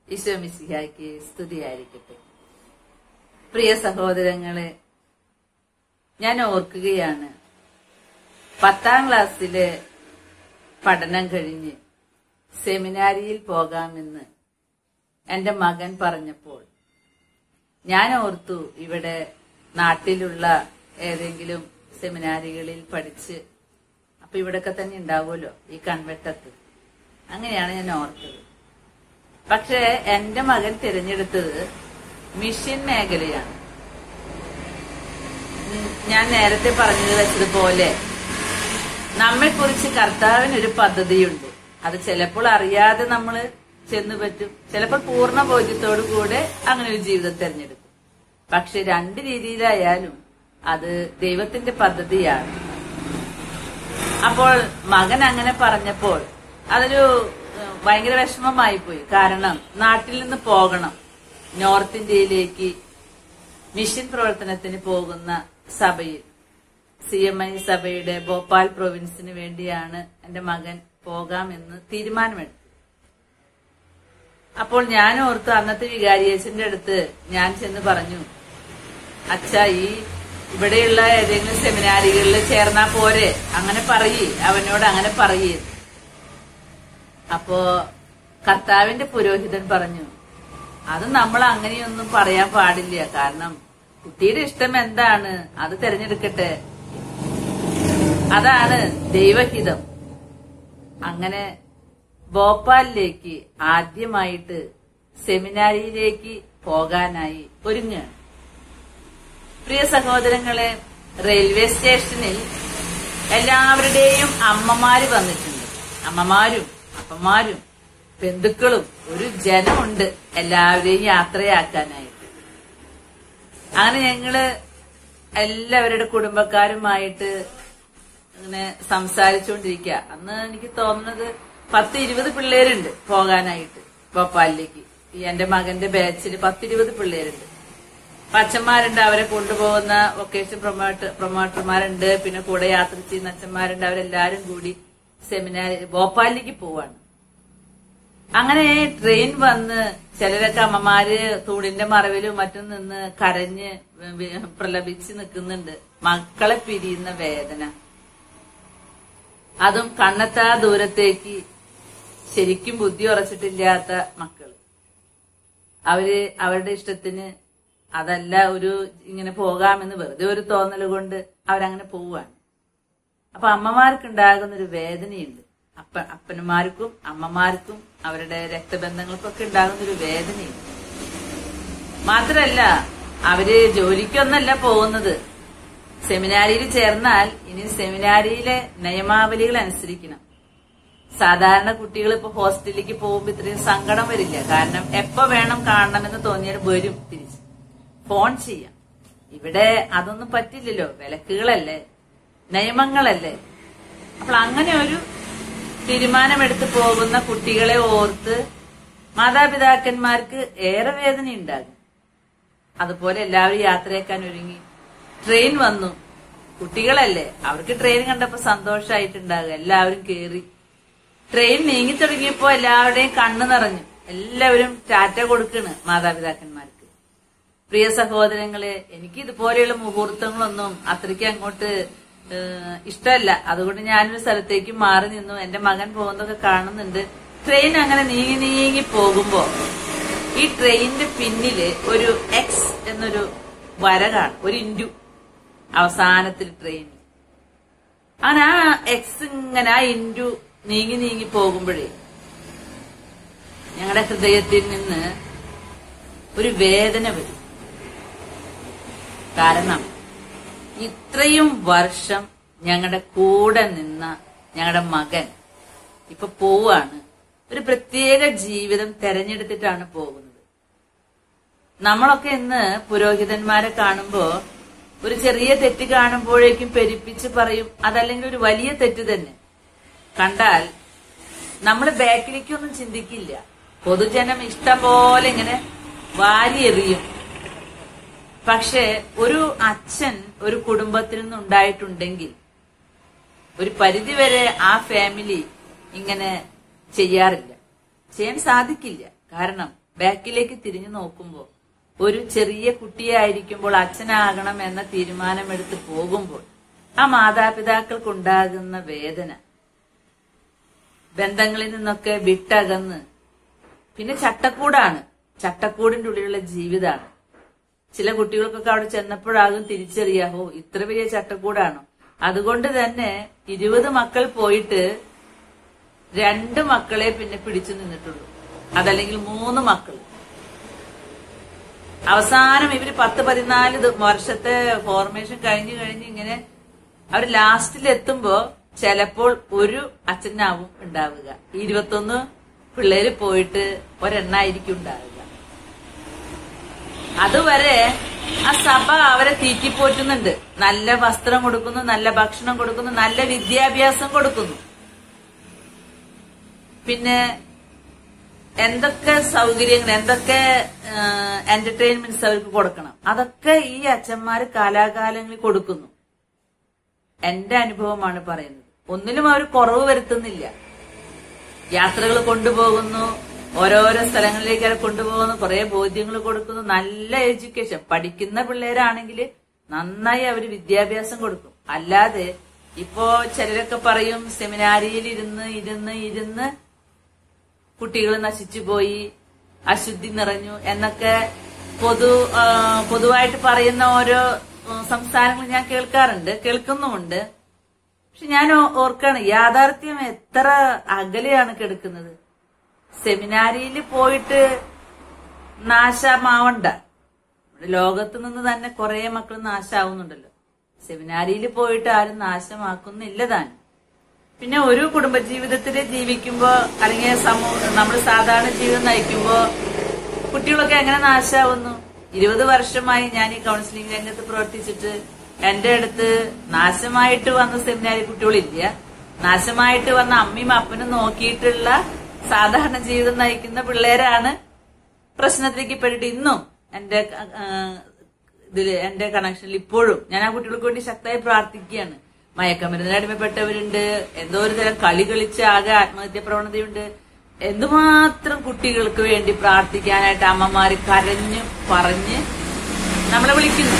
ഈശോ മിശിഹായ്ക്ക് സ്തുതിയായിരിക്കട്ടെ പ്രിയ സഹോദരങ്ങളെ ഞാൻ ഓർക്കുകയാണ് പത്താം ക്ലാസ്സിലെ പഠനം കഴിഞ്ഞ് സെമിനാരിയിൽ പോകാമെന്ന് എന്റെ മകൻ പറഞ്ഞപ്പോൾ ഞാൻ ഓർത്തു ഇവിടെ നാട്ടിലുള്ള ഏതെങ്കിലും സെമിനാരികളിൽ പഠിച്ച് അപ്പൊ ഇവിടൊക്കെ തന്നെ ഉണ്ടാവുമല്ലോ ഈ കൺവെട്ടത്ത് അങ്ങനെയാണ് ഞാൻ ഓർത്തത് പക്ഷേ എന്റെ മകൻ തിരഞ്ഞെടുത്തത് മിഷൻ മേഖലയാണ് ഉം, ഞാൻ നേരത്തെ പറഞ്ഞത് വെച്ചതുപോലെ നമ്മെക്കുറിച്ച് കർത്താവിനൊരു പദ്ധതിയുണ്ട് അത് ചിലപ്പോൾ അറിയാതെ നമ്മൾ ചെന്നു പറ്റും ചിലപ്പോൾ പൂർണ്ണ ബോധ്യത്തോടു കൂടെ അങ്ങനെ ഒരു ജീവിതം തിരഞ്ഞെടുക്കും പക്ഷെ രണ്ട് രീതിയിലായാലും അത് ദൈവത്തിന്റെ പദ്ധതിയാണ് അപ്പോൾ മകൻ അങ്ങനെ പറഞ്ഞപ്പോൾ അതൊരു ഏഹ്, ഭയങ്കര വിഷമമായി പോയി കാരണം നാട്ടിൽ നിന്ന് പോകണം നോർത്ത് ഇന്ത്യയിലേക്ക് മിഷൻ പ്രവർത്തനത്തിന് പോകുന്ന സഭയിൽ സി എം ഐ സഭയുടെ ഭോപ്പാൽ പ്രൊവിൻസിന് വേണ്ടിയാണ് എന്റെ മകൻ പോകാമെന്ന് തീരുമാനമെടുത്തു അപ്പോൾ ഞാൻ ഓർത്തു അന്നത്തെ വികാരിയേശന്റെ അടുത്ത് ഞാൻ ചെന്ന് പറഞ്ഞു അച്ഛ ഈ ഇവിടെയുള്ള ഏതെങ്കിലും സെമിനാരികളിൽ ചേർന്നാ പോരെ അങ്ങനെ പറയേ അവനോട് അങ്ങനെ പറയേ അപ്പോ കർത്താവിന്റെ പുരോഹിതൻ പറഞ്ഞു അത് നമ്മൾ അങ്ങനെയൊന്നും പറയാൻ പാടില്ല കാരണം കുട്ടിയുടെ ഇഷ്ടം എന്താണ് അത് തിരഞ്ഞെടുക്കട്ടെ അതാണ് ദൈവഹിതം അങ്ങനെ ഭോപ്പാലിലേക്ക് ആദ്യമായിട്ട് സെമിനാരിയിലേക്ക് പോകാനായി ഒരുങ്ങുകയാണ് പ്രിയ സഹോദരങ്ങളെ റെയിൽവേ സ്റ്റേഷനിൽ എല്ലാവരുടെയും അമ്മമാര് വന്നിട്ടുണ്ട് അമ്മമാരും അപ്പന്മാരും ബന്ധുക്കളും ഒരു ജനമുണ്ട് എല്ലാവരെയും യാത്രയാക്കാനായിട്ട് അങ്ങനെ ഞങ്ങള് എല്ലാവരുടെ കുടുംബക്കാരുമായിട്ട് ഇങ്ങനെ സംസാരിച്ചുകൊണ്ടിരിക്കുക അന്ന് എനിക്ക് തോന്നുന്നത് പത്ത് ഇരുപത് പിള്ളേരുണ്ട് പോകാനായിട്ട് ഭോപ്പാലിലേക്ക് ഈ എന്റെ മകന്റെ ബാച്ചിൽ പത്തിരുപത് പിള്ളേരുണ്ട് അപ്പൊ അച്ഛന്മാരുണ്ട് അവരെ കൊണ്ടുപോകുന്ന വൊക്കേഷൻ പ്രൊമോട്ടർ പ്രൊമോട്ടർമാരുണ്ട് പിന്നെ കൂടെ യാത്ര ചെയ്യുന്ന അച്ഛന്മാരുണ്ട് അവരെല്ലാരും കൂടി സെമിനാർ ഭോപ്പാലിലേക്ക് പോവാണ് അങ്ങനെ ട്രെയിൻ വന്ന് ചിലരൊക്കെ അമ്മമാര് തൂണിന്റെ മറവിലും മറ്റും നിന്ന് കരഞ്ഞ് വി- പ്രലപിച്ച് നിൽക്കുന്നുണ്ട് മക്കളെ പിരിയുന്ന വേദന അതും കണ്ണെത്താ ദൂരത്തേക്ക് ശരിക്കും ബുദ്ധി ഉറച്ചിട്ടില്ലാത്ത മക്കള് അവര് അവരുടെ ഇഷ്ടത്തിന് അതല്ല ഒരു ഇങ്ങനെ പോകാമെന്ന് വെറുതെ ഒരു തോന്നൽ കൊണ്ട് അവരങ്ങനെ പോവാണ് അപ്പൊ അമ്മമാർക്ക് ഉണ്ടാകുന്ന ഒരു വേദനയുണ്ട് അപ്പ അപ്പന്മാർക്കും അമ്മമാർക്കും അവരുടെ രക്തബന്ധങ്ങൾക്കൊക്കെ ഉണ്ടാകുന്ന ഒരു വേദനയുണ്ട് മാത്രല്ല അവര് ജോലിക്കൊന്നല്ല പോകുന്നത് സെമിനാരിയിൽ ചേർന്നാൽ ഇനി സെമിനാരിയിലെ നിയമാവലികൾ അനുസരിക്കണം സാധാരണ കുട്ടികൾ ഇപ്പൊ ഹോസ്റ്റലിലേക്ക് പോകുമ്പോ ഇത്രയും സങ്കടം വരില്ല കാരണം എപ്പോ വേണം കാണണമെന്ന് തോന്നിയാൽ വരും തിരിച്ച് ഫോൺ ചെയ്യാം ഇവിടെ അതൊന്നും പറ്റില്ലല്ലോ വിലക്കുകളല്ലേ നിയമങ്ങളല്ലേ അപ്പോൾ അങ്ങനെ ഒരു തീരുമാനമെടുത്ത് പോകുന്ന കുട്ടികളെ ഓർത്ത് മാതാപിതാക്കന്മാർക്ക് ഏറെ വേദന ഉണ്ടാകും അതുപോലെ എല്ലാവരും യാത്രയാക്കാൻ ഒരുങ്ങി ട്രെയിൻ വന്നു കുട്ടികളല്ലേ അവർക്ക് ട്രെയിൻ കണ്ടപ്പോ സന്തോഷമായിട്ടുണ്ടാകുക എല്ലാവരും കേറി ട്രെയിൻ നീങ്ങി തുടങ്ങിയപ്പോ എല്ലാവരുടെയും കണ്ണു നിറഞ്ഞു എല്ലാവരും ടാറ്റ കൊടുക്കണ് മാതാപിതാക്കന്മാർക്ക് പ്രിയ സഹോദരങ്ങളെ എനിക്ക് ഇതുപോലെയുള്ള മുഹൂർത്തങ്ങളൊന്നും അത്രയ്ക്ക് അങ്ങോട്ട് ഏഹ്, ഇഷ്ടമല്ല അതുകൊണ്ട് ഞാനൊരു സ്ഥലത്തേക്ക് മാറി നിന്നു എന്റെ മകൻ പോകുന്നതൊക്കെ കാണുന്നുണ്ട് ട്രെയിൻ അങ്ങനെ നീങ്ങി നീങ്ങി പോകുമ്പോ ഈ ട്രെയിനിന്റെ പിന്നില് ഒരു എക്സ് എന്നൊരു വര കാണും ഒരു ഇൻഡു അവസാനത്തിൽ ട്രെയിൻ അങ്ങനെ ആ എക്സ് ഇങ്ങനെ ആ ഇൻഡു നീങ്ങി നീങ്ങി പോകുമ്പോഴേ ഞങ്ങളുടെ ഹൃദയത്തിൽ നിന്ന് ഒരു വേദന വരും കാരണം ഇത്രയും വർഷം ഞങ്ങളുടെ കൂടെ നിന്ന ഞങ്ങളുടെ മകൻ ഇപ്പൊ പോവാണ് ഒരു പ്രത്യേക ജീവിതം തെരഞ്ഞെടുത്തിട്ടാണ് പോകുന്നത് നമ്മളൊക്കെ ഇന്ന് പുരോഹിതന്മാരെ കാണുമ്പോ ഒരു ചെറിയ തെറ്റ് കാണുമ്പോഴേക്കും പെരുപ്പിച്ച് പറയും അതല്ലെങ്കിൽ ഒരു വലിയ തെറ്റ് തന്നെ കണ്ടാൽ നമ്മൾ ബാക്കിലേക്കൊന്നും ചിന്തിക്കില്ല പൊതുജനം ഇഷ്ടം പോലെ ഇങ്ങനെ വാരി എറിയും പക്ഷെ ഒരു അച്ഛൻ ഒരു കുടുംബത്തിൽ നിന്നുണ്ടായിട്ടുണ്ടെങ്കിൽ ഒരു പരിധിവരെ ആ ഫാമിലി ഇങ്ങനെ ചെയ്യാറില്ല ചെയ്യാൻ സാധിക്കില്ല കാരണം ബാക്കിലേക്ക് തിരിഞ്ഞു നോക്കുമ്പോൾ ഒരു ചെറിയ കുട്ടിയായിരിക്കുമ്പോൾ അച്ഛനാകണം എന്ന തീരുമാനമെടുത്ത് പോകുമ്പോൾ ആ മാതാപിതാക്കൾക്കുണ്ടാകുന്ന വേദന ബന്ധങ്ങളിൽ നിന്നൊക്കെ വിട്ടകന്ന് പിന്നെ ചട്ടക്കൂടാണ് ചട്ടക്കൂടിന്റെ ഉള്ളിലുള്ള ജീവിതമാണ് ചില കുട്ടികൾക്കൊക്കെ അവിടെ ചെന്നപ്പോഴാകും തിരിച്ചറിയാഹോ ഇത്ര വലിയ ചട്ടക്കൂടാണോ അതുകൊണ്ട് തന്നെ ഇരുപത് മക്കൾ പോയിട്ട് രണ്ട് മക്കളെ പിന്നെ പിടിച്ചു നിന്നിട്ടുള്ളൂ അതല്ലെങ്കിൽ മൂന്ന് മക്കൾ അവസാനം ഇവര് പത്ത് പതിനാല് ദി- വർഷത്തെ ഫോർമേഷൻ കഴിഞ്ഞു കഴിഞ്ഞ് ഇങ്ങനെ അവർ ലാസ്റ്റിൽ എത്തുമ്പോ ചിലപ്പോൾ ഒരു അച്ഛനാവും ഉണ്ടാവുക ഈ ഇരുപത്തൊന്ന് പിള്ളേര് പോയിട്ട് ഒരെണ്ണായിരിക്കും ഉണ്ടാവുക അതുവരെ ആ സഭ അവരെ തീറ്റിപ്പോറ്റുന്നുണ്ട് നല്ല വസ്ത്രം കൊടുക്കുന്നു നല്ല ഭക്ഷണം കൊടുക്കുന്നു നല്ല വിദ്യാഭ്യാസം കൊടുക്കുന്നു പിന്നെ എന്തൊക്കെ സൗകര്യങ്ങൾ എന്തൊക്കെ എന്റർടൈൻമെന്റ്സ് അവർക്ക് കൊടുക്കണം അതൊക്കെ ഈ അച്ഛന്മാര് കാലാകാലങ്ങളിൽ കൊടുക്കുന്നു എന്റെ അനുഭവമാണ് പറയുന്നത് ഒന്നിലും അവർ കുറവ് വരുത്തുന്നില്ല യാത്രകൾ കൊണ്ടുപോകുന്നു ഓരോരോ സ്ഥലങ്ങളിലേക്ക് അവരെ കൊണ്ടുപോകുന്നു കുറെ ബോധ്യങ്ങൾ കൊടുക്കുന്നു നല്ല എഡ്യൂക്കേഷൻ പഠിക്കുന്ന പിള്ളേരാണെങ്കിൽ നന്നായി അവർ വിദ്യാഭ്യാസം കൊടുക്കും അല്ലാതെ ഇപ്പോ ചിലരൊക്കെ പറയും സെമിനാരിയിൽ ഇരുന്ന് ഇരുന്ന് ഇരുന്ന് കുട്ടികൾ നശിച്ചുപോയി അശുദ്ധി നിറഞ്ഞു എന്നൊക്കെ പൊതു ആ, പൊതുവായിട്ട് പറയുന്ന ഓരോ ഉം, സംസ്ഥാനങ്ങൾ ഞാൻ കേൾക്കാറുണ്ട് കേൾക്കുന്നുമുണ്ട് പക്ഷെ ഞാൻ ഓ- ഓർക്കാണ് യാഥാർത്ഥ്യം എത്ര അകലെയാണ് കിടക്കുന്നത് സെമിനാരിയിൽ പോയിട്ട് നാശമാവണ്ട ഇവിടെ ലോകത്ത് നിന്ന് തന്നെ കുറെ മക്കൾ നാശാവുന്നുണ്ടല്ലോ സെമിനാരിയിൽ പോയിട്ട് ആരും നാശമാക്കുന്നില്ല താൻ പിന്നെ ഒരു കുടുംബജീവിതത്തിൽ ജീവിക്കുമ്പോ അല്ലെങ്കിൽ സമൂഹം നമ്മൾ സാധാരണ ജീവിതം നയിക്കുമ്പോ കുട്ടികളൊക്കെ എങ്ങനെ നാശാവുന്നു ഇരുപത് വർഷമായി ഞാൻ ഈ കൗൺസിലിംഗ് രംഗത്ത് പ്രവർത്തിച്ചിട്ട് എന്റെ അടുത്ത് നാശമായിട്ട് വന്ന സെമിനാരി കുട്ടികളില്ല നാശമായിട്ട് വന്ന അമ്മയും അപ്പനും നോക്കിയിട്ടുള്ള സാധാരണ ജീവിതം നയിക്കുന്ന പിള്ളേരാണ് പ്രശ്നത്തിലേക്ക് പെട്ടിട്ട് ഇന്നും എന്റെ ആ, ഇതില് എന്റെ കണക്ഷനിൽ ഇപ്പോഴും ഞാൻ ആ കുട്ടികൾക്ക് വേണ്ടി ശക്തമായി പ്രാർത്ഥിക്കുകയാണ് മയക്കമരുന്നിന് അടിമപ്പെട്ടവരുണ്ട് എന്തോ ഒരു തരം കളി കളിച്ച് ആകെ ആത്മഹത്യ പ്രവണതയുണ്ട് എന്തുമാത്രം കുട്ടികൾക്ക് വേണ്ടി പ്രാർത്ഥിക്കാനായിട്ട് അമ്മമാര് കരഞ്ഞ് പറഞ്ഞ് നമ്മളെ വിളിക്കുന്നു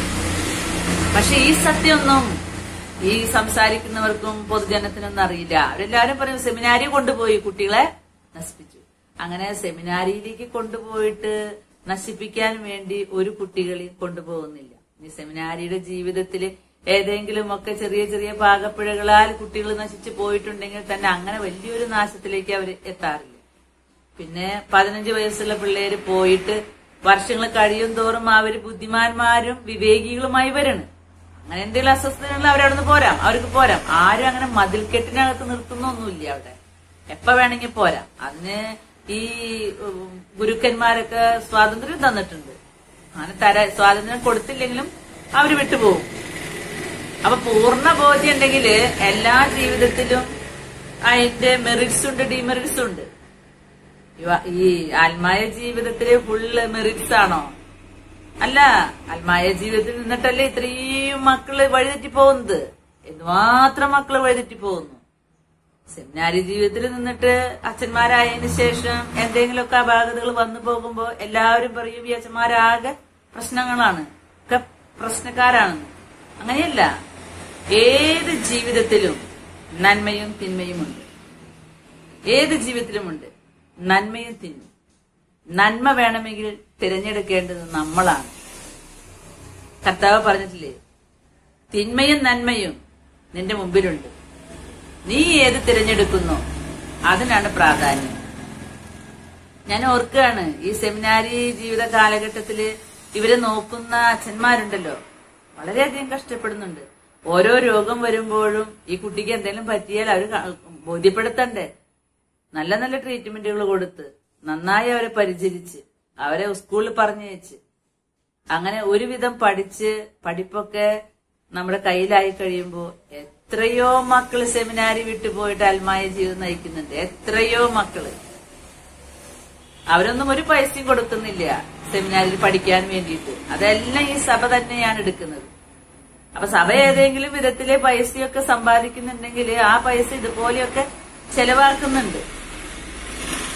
പക്ഷെ ഈ സത്യമൊന്നും ഈ സംസാരിക്കുന്നവർക്കും പൊതുജനത്തിനൊന്നും അറിയില്ല അവരെല്ലാരും പറയും സെമിനാരി കൊണ്ടുപോയി കുട്ടികളെ നശിപ്പിച്ചു അങ്ങനെ സെമിനാരിയിലേക്ക് കൊണ്ടുപോയിട്ട് നശിപ്പിക്കാൻ വേണ്ടി ഒരു കുട്ടികളെയും കൊണ്ടുപോകുന്നില്ല ഈ സെമിനാരിയുടെ ജീവിതത്തിൽ ഏതെങ്കിലും ഒക്കെ ചെറിയ ചെറിയ പാകപ്പിഴകളാൽ കുട്ടികൾ നശിച്ചു പോയിട്ടുണ്ടെങ്കിൽ തന്നെ അങ്ങനെ വലിയൊരു നാശത്തിലേക്ക് അവർ എത്താറില്ല പിന്നെ പതിനഞ്ച് വയസ്സുള്ള പിള്ളേര് പോയിട്ട് വർഷങ്ങൾ കഴിയും തോറും അവര് ബുദ്ധിമാന്മാരും വിവേകികളുമായി വരണം അങ്ങനെ എന്തെങ്കിലും അസ്വസ്ഥതകൾ അവരവിടെ നിന്ന് പോരാം അവർക്ക് പോരാം ആരും അങ്ങനെ മതിൽക്കെട്ടിനകത്ത് നിർത്തുന്നൊന്നുമില്ല അവിടെ എപ്പ വേണമെങ്കിൽ പോരാം അതിന് ഈ ഉം, ഗുരുക്കന്മാരൊക്കെ സ്വാതന്ത്ര്യം തന്നിട്ടുണ്ട് അങ്ങനെ തര സ്വാതന്ത്ര്യം കൊടുത്തില്ലെങ്കിലും അവര് വിട്ടുപോകും അപ്പൊ പൂർണ്ണ ബോധ്യം ഉണ്ടെങ്കിൽ എല്ലാ ജീവിതത്തിലും അതിന്റെ മെറിറ്റ്സ് ഉണ്ട് ഡിമെറിറ്റ്സ് ഉണ്ട് ഇവ- ഈ ആത്മായ ജീവിതത്തില് ഫുള്ള് മെറിറ്റ്സ് ആണോ അല്ല ആത്മായ ജീവിതത്തിൽ നിന്നിട്ടല്ലേ ഇത്രയും മക്കള് വഴിതെറ്റി പോകുന്നത് എന്തുമാത്രം മക്കള് വഴിതെറ്റി പോകുന്നു സെമിനാരി ജീവിതത്തിൽ നിന്നിട്ട് അച്ഛന്മാരായതിനു ശേഷം എന്തെങ്കിലുമൊക്കെ അപാകതകൾ വന്നു പോകുമ്പോ എല്ലാവരും പറയും ഈ അച്ഛന്മാരാകെ പ്രശ്നങ്ങളാണ് ഒക്കെ പ്രശ്നക്കാരാണെന്ന് അങ്ങനെയല്ല ഏത് ജീവിതത്തിലും നന്മയും തിന്മയുമുണ്ട് ഏത് ജീവിതത്തിലുമുണ്ട് നന്മയും തിന്മയും നന്മ വേണമെങ്കിൽ തിരഞ്ഞെടുക്കേണ്ടത് നമ്മളാണ് കർത്താവ് പറഞ്ഞിട്ടില്ലേ തിന്മയും നന്മയും നിന്റെ മുമ്പിലുണ്ട് നീ ഏത് തിരഞ്ഞെടുക്കുന്നു അതിനാണ് പ്രാധാന്യം ഞാൻ ഓർക്കുകയാണ് ഈ സെമിനാരി ജീവിത കാലഘട്ടത്തില് ഇവരെ നോക്കുന്ന അച്ഛന്മാരുണ്ടല്ലോ വളരെയധികം കഷ്ടപ്പെടുന്നുണ്ട് ഓരോ രോഗം വരുമ്പോഴും ഈ കുട്ടിക്ക് എന്തെങ്കിലും പറ്റിയാൽ അവർ ബോധ്യപ്പെടുത്തണ്ടേ നല്ല നല്ല ട്രീറ്റ്മെന്റുകൾ കൊടുത്ത് നന്നായി അവരെ പരിചരിച്ച് അവരെ സ്കൂളിൽ പറഞ്ഞയച്ച് അങ്ങനെ ഒരുവിധം പഠിച്ച് പഠിപ്പൊക്കെ നമ്മുടെ കയ്യിലായി കഴിയുമ്പോൾ എത്രയോ മക്കള് സെമിനാരി വിട്ടുപോയിട്ട് അൽമായ ജീവിതം നയിക്കുന്നുണ്ട് എത്രയോ മക്കള് അവരൊന്നും ഒരു പൈസയും കൊടുക്കുന്നില്ല സെമിനാരിൽ പഠിക്കാൻ വേണ്ടിയിട്ട് അതെല്ലാം ഈ സഭ തന്നെയാണ് എടുക്കുന്നത് അപ്പൊ സഭ ഏതെങ്കിലും വിധത്തിലെ പൈസയൊക്കെ സമ്പാദിക്കുന്നുണ്ടെങ്കിൽ ആ പൈസ ഇതുപോലെയൊക്കെ ചെലവാക്കുന്നുണ്ട്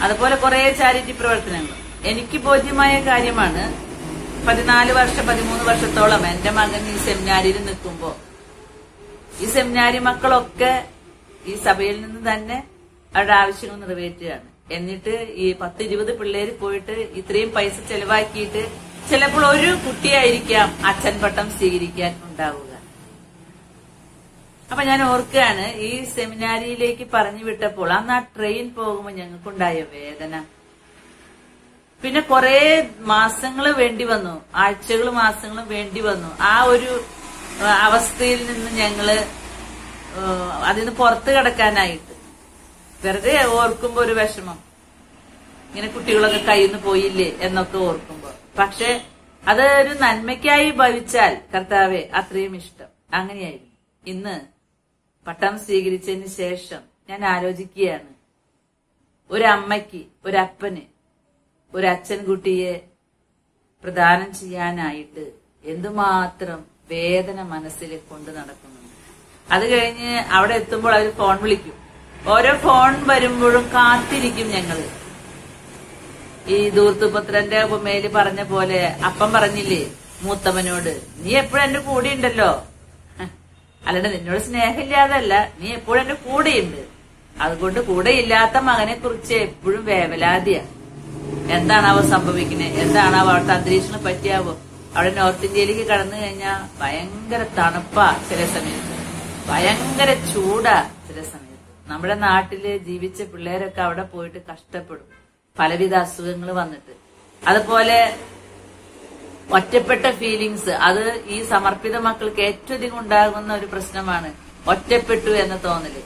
അതുപോലെ കുറെ ചാരിറ്റി പ്രവർത്തനങ്ങൾ എനിക്ക് ബോധ്യമായ കാര്യമാണ് പതിനാല് വർഷം പതിമൂന്ന് വർഷത്തോളം എന്റെ മകൻ ഈ സെമിനാരിയിൽ നിൽക്കുമ്പോ ഈ സെമിനാരി മക്കളൊക്കെ ഈ സഭയിൽ നിന്ന് തന്നെ അവരുടെ ആവശ്യങ്ങൾ നിറവേറ്റുകയാണ് എന്നിട്ട് ഈ പത്ത് ഇരുപത് പിള്ളേര് പോയിട്ട് ഇത്രയും പൈസ ചെലവാക്കിയിട്ട് ചിലപ്പോൾ ഒരു കുട്ടിയായിരിക്കാം അച്ഛൻ പട്ടം സ്വീകരിക്കാൻ ഉണ്ടാവുക അപ്പൊ ഞാൻ ഓർക്കുകയാണ് ഈ സെമിനാരിയിലേക്ക് പറഞ്ഞു വിട്ടപ്പോൾ അന്ന് ആ ട്രെയിൻ പോകുമ്പോൾ ഞങ്ങൾക്കുണ്ടായ വേദന പിന്നെ കുറെ മാസങ്ങൾ വേണ്ടി വന്നു ആഴ്ചകൾ മാസങ്ങളും വേണ്ടി വന്നു ആ ഒരു ആ, അവസ്ഥയിൽ നിന്ന് ഞങ്ങള് ആ, അതിൽ നിന്ന് പുറത്ത് കിടക്കാനായിട്ട് വെറുതെ ഓർക്കുമ്പോ ഒരു വിഷമം ഇങ്ങനെ കുട്ടികളൊക്കെ കയ്യിൽ നിന്ന് പോയില്ലേ എന്നൊക്കെ ഓർക്കുമ്പോ പക്ഷെ അത് ഒരു നന്മയ്ക്കായി ഭവിച്ചാൽ കർത്താവെ അത്രയും ഇഷ്ടം അങ്ങനെയായിരുന്നു ഇന്ന് പട്ടം സ്വീകരിച്ചതിന് ശേഷം ഞാൻ ആലോചിക്കുകയാണ് ഒരമ്മയ്ക്ക് ഒരപ്പന് ഒരു അച്ഛൻകുട്ടിയെ പ്രദാനം ചെയ്യാനായിട്ട് എന്തുമാത്രം വേദന മനസ്സിൽ കൊണ്ട് നടക്കുന്നുണ്ട് അത് കഴിഞ്ഞ് അവിടെ എത്തുമ്പോൾ അവർ ഫോൺ വിളിക്കും ഓരോ ഫോൺ വരുമ്പോഴും കാത്തിരിക്കും ഞങ്ങള് ഈ ദൂർത്തുപുത്രന്റെ ഉപമയില് പറഞ്ഞ പോലെ അപ്പം പറഞ്ഞില്ലേ മൂത്തവനോട് നീ എപ്പോഴും എന്റെ കൂടെ ഉണ്ടല്ലോ ഹ, അല്ലാണ്ട് നിന്നോട് സ്നേഹമില്ലാതല്ല നീ എപ്പോഴും എന്റെ കൂടെയുണ്ട് അതുകൊണ്ട് കൂടെ ഇല്ലാത്ത മകനെ കുറിച്ച് എപ്പോഴും വേവലാതിയാ എന്താണാവോ സംഭവിക്കുന്നത് എന്താണാവോ അവിടുത്തെ അന്തരീക്ഷത്തിന് പറ്റിയാവോ അവിടെ നോർത്ത് ഇന്ത്യയിലേക്ക് കടന്നു കഴിഞ്ഞാൽ ഭയങ്കര തണുപ്പാ ചില സമയത്ത് ഭയങ്കര ചൂടാ ചില സമയത്ത് നമ്മുടെ നാട്ടില് ജീവിച്ച പിള്ളേരൊക്കെ അവിടെ പോയിട്ട് കഷ്ടപ്പെടും പലവിധ അസുഖങ്ങൾ വന്നിട്ട് അതുപോലെ ഒറ്റപ്പെട്ട ഫീലിങ്സ് അത് ഈ സമർപ്പിത മക്കൾക്ക് ഏറ്റവും അധികം ഉണ്ടാകുന്ന ഒരു പ്രശ്നമാണ് ഒറ്റപ്പെട്ടു എന്ന തോന്നല്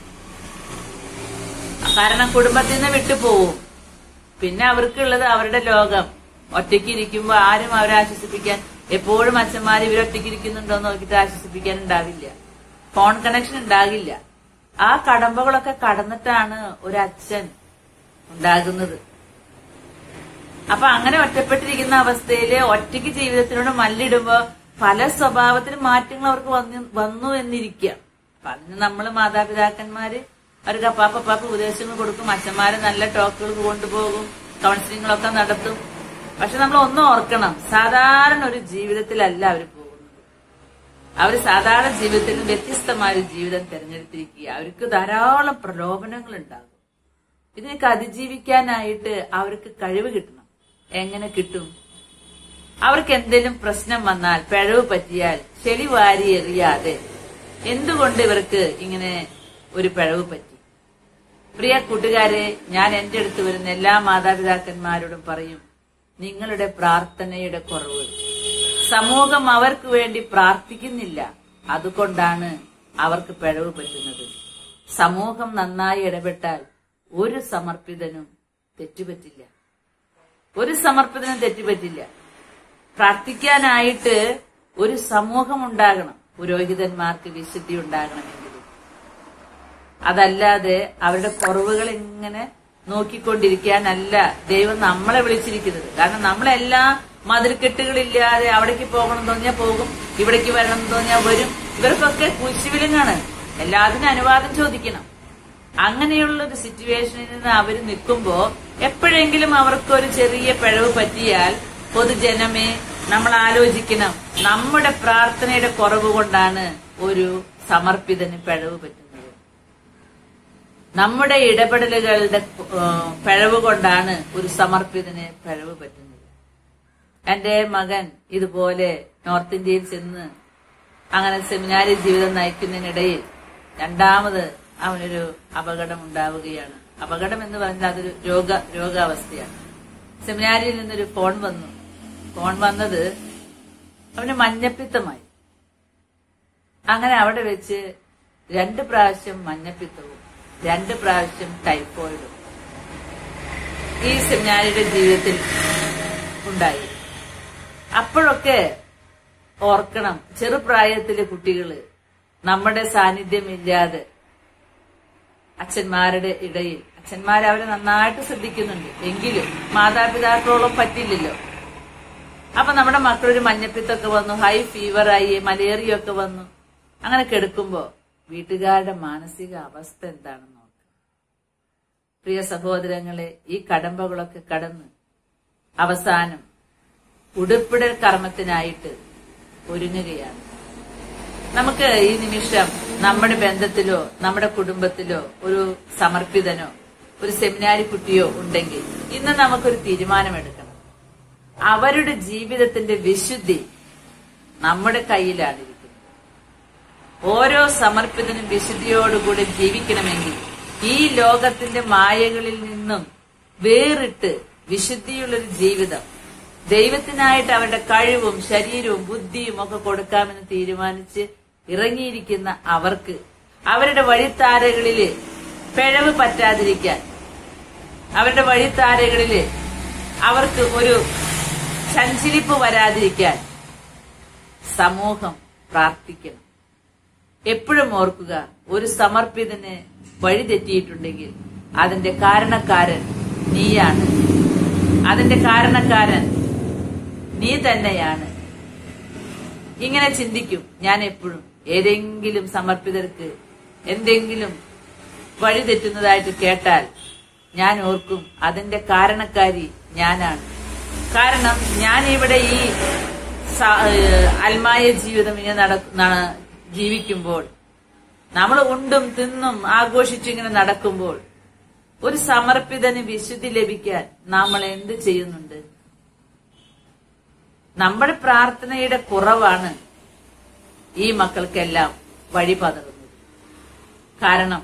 കാരണം കുടുംബത്തിൽ നിന്ന് വിട്ടുപോവും പിന്നെ അവർക്കുള്ളത് അവരുടെ ലോകം ഒറ്റയ്ക്ക് ഇരിക്കുമ്പോ ആരും അവരെ ആശ്വസിപ്പിക്കാൻ എപ്പോഴും അച്ഛന്മാർ ഇവരൊറ്റയ്ക്ക് ഇരിക്കുന്നുണ്ടോ എന്ന് നോക്കിയിട്ട് ആശ്വസിപ്പിക്കാൻ ഉണ്ടാവില്ല ഫോൺ കണക്ഷൻ ഉണ്ടാകില്ല ആ കടമ്പകളൊക്കെ കടന്നിട്ടാണ് ഒരു അച്ഛൻ ഉണ്ടാകുന്നത് അപ്പൊ അങ്ങനെ ഒറ്റപ്പെട്ടിരിക്കുന്ന അവസ്ഥയില് ഒറ്റയ്ക്ക് ജീവിതത്തിനോട് മല്ലിടുമ്പോ പല സ്വഭാവത്തിലും മാറ്റങ്ങൾ അവർക്ക് വന്നു വന്നു എന്നിരിക്കാം അപ്പൊ അതിന് നമ്മള് മാതാപിതാക്കന്മാര് അവർക്ക് അപ്പാപ്പ അപ്പാപ്പ ഉപദേശങ്ങൾ കൊടുക്കും അച്ഛന്മാര് നല്ല ടോക്കുകൾ കൊണ്ടുപോകും കൗൺസിലിങ്ങുകളൊക്കെ നടത്തും പക്ഷെ നമ്മൾ ഒന്നും ഓർക്കണം സാധാരണ ഒരു ജീവിതത്തിലല്ല അവർ പോകുന്നത് അവർ സാധാരണ ജീവിതത്തിൽ നിന്ന് വ്യത്യസ്തമായ ഒരു ജീവിതം തിരഞ്ഞെടുത്തിരിക്കുക അവർക്ക് ധാരാളം പ്രലോഭനങ്ങൾ ഉണ്ടാകും ഇതിനൊക്കെ അതിജീവിക്കാനായിട്ട് അവർക്ക് കഴിവ് കിട്ടണം എങ്ങനെ കിട്ടും അവർക്ക് എന്തെങ്കിലും പ്രശ്നം വന്നാൽ പിഴവ് പറ്റിയാൽ ചെളി വാരി എറിയാതെ എന്തുകൊണ്ട് ഇവർക്ക് ഇങ്ങനെ ഒരു പിഴവ് പറ്റി പ്രിയ കൂട്ടുകാരെ ഞാൻ എന്റെ അടുത്ത് വരുന്ന എല്ലാ മാതാപിതാക്കന്മാരോടും പറയും നിങ്ങളുടെ പ്രാർത്ഥനയുടെ കുറവ് സമൂഹം അവർക്ക് വേണ്ടി പ്രാർത്ഥിക്കുന്നില്ല അതുകൊണ്ടാണ് അവർക്ക് പിഴവ് പറ്റുന്നത് സമൂഹം നന്നായി ഇടപെട്ടാൽ ഒരു സമർപ്പിതനും തെറ്റുപറ്റില്ല ഒരു സമർപ്പിതനും തെറ്റുപറ്റില്ല പ്രാർത്ഥിക്കാനായിട്ട് ഒരു സമൂഹം ഉണ്ടാകണം പുരോഹിതന്മാർക്ക് വിശുദ്ധി ഉണ്ടാകണമെങ്കിൽ അതല്ലാതെ അവരുടെ കുറവുകൾ ഇങ്ങനെ നോക്കിക്കൊണ്ടിരിക്കാനല്ല ദൈവം നമ്മളെ വിളിച്ചിരിക്കുന്നത് കാരണം നമ്മളെല്ലാം മതിൽക്കെട്ടുകളില്ലാതെ അവിടേക്ക് പോകണം എന്ന് തോന്നിയാൽ പോകും ഇവിടേക്ക് വരണം എന്ന് തോന്നിയാൽ വരും ഇവർക്കൊക്കെ കുശിവിലങ്ങാണ് എല്ലാത്തിനും അനുവാദം ചോദിക്കണം അങ്ങനെയുള്ള ഒരു സിറ്റുവേഷനിൽ നിന്ന് അവർ നിൽക്കുമ്പോ എപ്പോഴെങ്കിലും അവർക്ക് ഒരു ചെറിയ പിഴവ് പറ്റിയാൽ പൊതുജനമേ നമ്മൾ ആലോചിക്കണം നമ്മുടെ പ്രാർത്ഥനയുടെ കുറവ് കൊണ്ടാണ് ഒരു സമർപ്പിതന് പിഴവ് പറ്റുന്നത് നമ്മുടെ ഇടപെടലുകളുടെ ആ, പിഴവ് കൊണ്ടാണ് ഒരു സമർപ്പിതന് പിഴവ് പറ്റുന്നത് എന്റെ മകൻ ഇതുപോലെ നോർത്ത് ഇന്ത്യയിൽ ചെന്ന് അങ്ങനെ സെമിനാരി ജീവിതം നയിക്കുന്നതിനിടയിൽ രണ്ടാമത് അവനൊരു അപകടം ഉണ്ടാവുകയാണ് അപകടം എന്ന് പറഞ്ഞാൽ അതൊരു രോഗ രോഗാവസ്ഥയാണ് സെമിനാരിയിൽ നിന്നൊരു ഫോൺ വന്നു ഫോൺ വന്നത് അവന് മഞ്ഞപ്പിത്തമായി അങ്ങനെ അവിടെ വെച്ച് രണ്ട് പ്രാവശ്യം മഞ്ഞപ്പിത്തവും രണ്ട് പ്രാവശ്യം ടൈഫോയിഡും ഈ സെമിനാരിയുടെ ജീവിതത്തിൽ ഉണ്ടായി അപ്പോഴൊക്കെ ഓർക്കണം ചെറുപ്രായത്തിലെ കുട്ടികള് നമ്മുടെ സാന്നിധ്യമില്ലാതെ അച്ഛന്മാരുടെ ഇടയിൽ അച്ഛന്മാർ അവരെ നന്നായിട്ട് ശ്രദ്ധിക്കുന്നുണ്ട് എങ്കിലും മാതാപിതാക്കളോളം പറ്റില്ലല്ലോ അപ്പൊ നമ്മുടെ മക്കളൊരു മഞ്ഞപ്പിത്തൊക്കെ വന്നു ഹൈ ഫീവറായി മലേറിയ ഒക്കെ വന്നു അങ്ങനെ കിടക്കുമ്പോ വീട്ടുകാരുടെ മാനസിക അവസ്ഥ എന്താണെന്ന് നോക്കാം പ്രിയ സഹോദരങ്ങളെ ഈ കടമ്പകളൊക്കെ കടന്ന് അവസാനം ഉടുപ്പിടൽ കർമ്മത്തിനായിട്ട് ഒരുങ്ങുകയാണ് നമുക്ക് ഈ നിമിഷം നമ്മുടെ ബന്ധത്തിലോ നമ്മുടെ കുടുംബത്തിലോ ഒരു സമർപ്പിതനോ ഒരു സെമിനാരി കുട്ടിയോ ഉണ്ടെങ്കിൽ ഇന്ന് നമുക്കൊരു തീരുമാനമെടുക്കണം അവരുടെ ജീവിതത്തിന്റെ വിശുദ്ധി നമ്മുടെ കയ്യിലാണ് ഇരിക്കുന്നത് ഓരോ സമർപ്പിതനും വിശുദ്ധിയോടുകൂടി ജീവിക്കണമെങ്കിൽ ഈ ലോകത്തിന്റെ മായകളിൽ നിന്നും വേറിട്ട് വിശുദ്ധിയുള്ളൊരു ജീവിതം ദൈവത്തിനായിട്ട് അവരുടെ കഴിവും ശരീരവും ബുദ്ധിയും ഒക്കെ കൊടുക്കാമെന്ന് തീരുമാനിച്ച് ഇറങ്ങിയിരിക്കുന്ന അവർക്ക് അവരുടെ വഴിത്താരകളില് പിഴവ് പറ്റാതിരിക്കാൻ അവരുടെ വഴിത്താരകളില് അവർക്ക് ഒരു ചഞ്ചലിപ്പ് വരാതിരിക്കാൻ സമൂഹം പ്രാർത്ഥിക്കണം എപ്പോഴും ഓർക്കുക ഒരു സമർപ്പിതന് വഴിതെറ്റിയിട്ടുണ്ടെങ്കിൽ അതിന്റെ കാരണക്കാരൻ നീയാണ് അതിന്റെ കാരണക്കാരൻ നീ തന്നെയാണ് ഇങ്ങനെ ചിന്തിക്കും ഞാൻ എപ്പോഴും ഏതെങ്കിലും സമർപ്പിതർക്ക് എന്തെങ്കിലും വഴിതെറ്റുന്നതായിട്ട് കേട്ടാൽ ഞാൻ ഓർക്കും അതിന്റെ കാരണക്കാരി ഞാനാണ് കാരണം ഞാൻ ഇവിടെ ഈ സ- ഏഹ് അൽമായ ജീവിതം ഇങ്ങനെ നട- ന- ജീവിക്കുമ്പോൾ നമ്മൾ ഉണ്ടും തിന്നും ആഘോഷിച്ചും ഇങ്ങനെ നടക്കുമ്പോൾ ഒരു സമർപ്പിതന് വിശുദ്ധി ലഭിക്കാൻ നമ്മൾ എന്ത് ചെയ്യുന്നുണ്ട് നമ്മുടെ പ്രാർത്ഥനയുടെ കുറവാണ് ഈ മക്കൾക്കെല്ലാം വഴി പതറുന്നത് കാരണം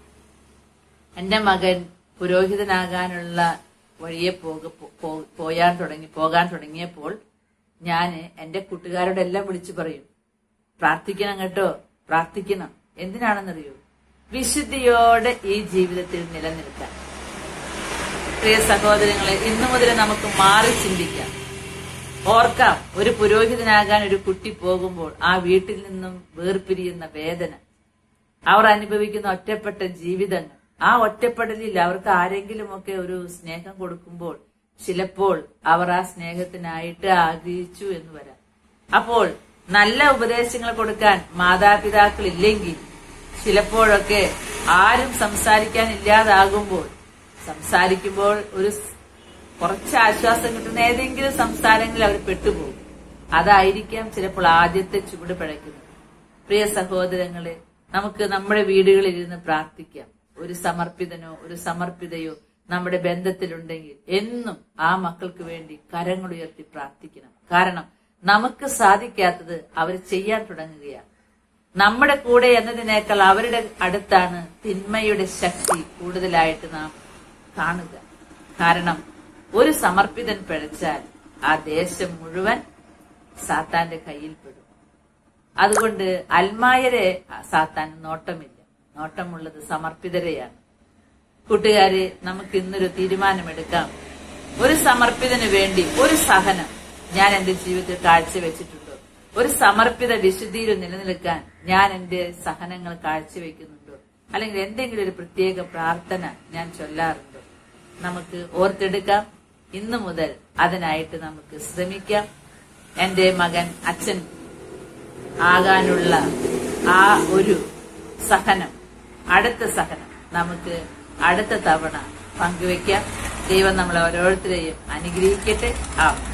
എന്റെ മകൻ പുരോഹിതനാകാനുള്ള വഴിയെ പോക പോ- പോയാൻ തുടങ്ങി പോകാൻ തുടങ്ങിയപ്പോൾ ഞാന് എന്റെ കൂട്ടുകാരോടെല്ലാം വിളിച്ചു പറയും പ്രാർത്ഥിക്കണം കേട്ടോ പ്രാർത്ഥിക്കണം എന്തിനാണെന്നറിയോ വിശുദ്ധിയോടെ ഈ ജീവിതത്തിൽ നിലനിൽക്കാൻ പ്രിയ സഹോദരങ്ങളെ ഇന്നു മുതൽ നമുക്ക് മാറി ചിന്തിക്കാം ഓർക്കാം ഒരു പുരോഹിതനാകാൻ ഒരു കുട്ടി പോകുമ്പോൾ ആ വീട്ടിൽ നിന്നും വേർപിരിയുന്ന വേദന അവർ അനുഭവിക്കുന്ന ഒറ്റപ്പെട്ട ജീവിതങ്ങൾ ആ ഒറ്റപ്പെടലിൽ അവർക്ക് ആരെങ്കിലുമൊക്കെ ഒരു സ്നേഹം കൊടുക്കുമ്പോൾ ചിലപ്പോൾ അവർ ആ സ്നേഹത്തിനായിട്ട് ആഗ്രഹിച്ചു എന്ന് വരാം അപ്പോൾ നല്ല ഉപദേശങ്ങൾ കൊടുക്കാൻ മാതാപിതാക്കൾ ഇല്ലെങ്കിൽ ചിലപ്പോഴൊക്കെ ആരും സംസാരിക്കാൻ ഇല്ലാതാകുമ്പോൾ സംസാരിക്കുമ്പോൾ ഒരു സ് കുറച്ച് ആശ്വാസം കിട്ടുന്ന ഏതെങ്കിലും സംസാരങ്ങളിൽ അവർ പെട്ടുപോകും അതായിരിക്കാം ചിലപ്പോൾ ആദ്യത്തെ ചുവട് പിഴയ്ക്കുന്നത് പ്രിയ സഹോദരങ്ങളെ നമുക്ക് നമ്മുടെ വീടുകളിൽ ഇരുന്ന് പ്രാർത്ഥിക്കാം ഒരു സമർപ്പിതനോ ഒരു സമർപ്പിതയോ നമ്മുടെ ബന്ധത്തിലുണ്ടെങ്കിൽ എന്നും ആ മക്കൾക്ക് വേണ്ടി കരങ്ങളുയർത്തി പ്രാർത്ഥിക്കണം കാരണം നമുക്ക് സാധിക്കാത്തത് അവർ ചെയ്യാൻ തുടങ്ങുകയാണ് നമ്മുടെ കൂടെ എന്നതിനേക്കാൾ അവരുടെ അടുത്താണ് തിന്മയുടെ ശക്തി കൂടുതലായിട്ട് നാം കാണുക കാരണം ഒരു സമർപ്പിതൻ പിഴച്ചാൽ ആ ദേശം മുഴുവൻ സാത്താന്റെ കയ്യിൽ പെടും അതുകൊണ്ട് അൽമായരെ സാത്താൻ നോട്ടമില്ല നോട്ടമുള്ളത് സമർപ്പിതരെയാണ് കൂട്ടുകാരെ നമുക്ക് ഇന്നൊരു തീരുമാനമെടുക്കാം ഒരു സമർപ്പിതന് വേണ്ടി ഒരു സഹനം ഞാൻ എന്റെ ജീവിതത്തിൽ കാഴ്ചവെച്ചിട്ടുണ്ടോ ഒരു സമർപ്പിത വിശുദ്ധിയിൽ നിലനിൽക്കാൻ ഞാൻ എന്റെ സഹനങ്ങൾ കാഴ്ചവെക്കുന്നുണ്ടോ അല്ലെങ്കിൽ എന്തെങ്കിലും ഒരു പ്രത്യേക പ്രാർത്ഥന ഞാൻ ചൊല്ലാറുണ്ടോ നമുക്ക് ഓർത്തെടുക്കാം ഇന്നു മുതൽ അതിനായിട്ട് നമുക്ക് ശ്രമിക്കാം എന്റെ മകൻ അച്ഛൻ ആകാനുള്ള ആ ഒരു സഹനം അടുത്ത സഹനം നമുക്ക് അടുത്ത തവണ പങ്കുവെക്കാം ദൈവം നമ്മളെ ഓരോരുത്തരെയും അനുഗ്രഹിക്കട്ടെ ആ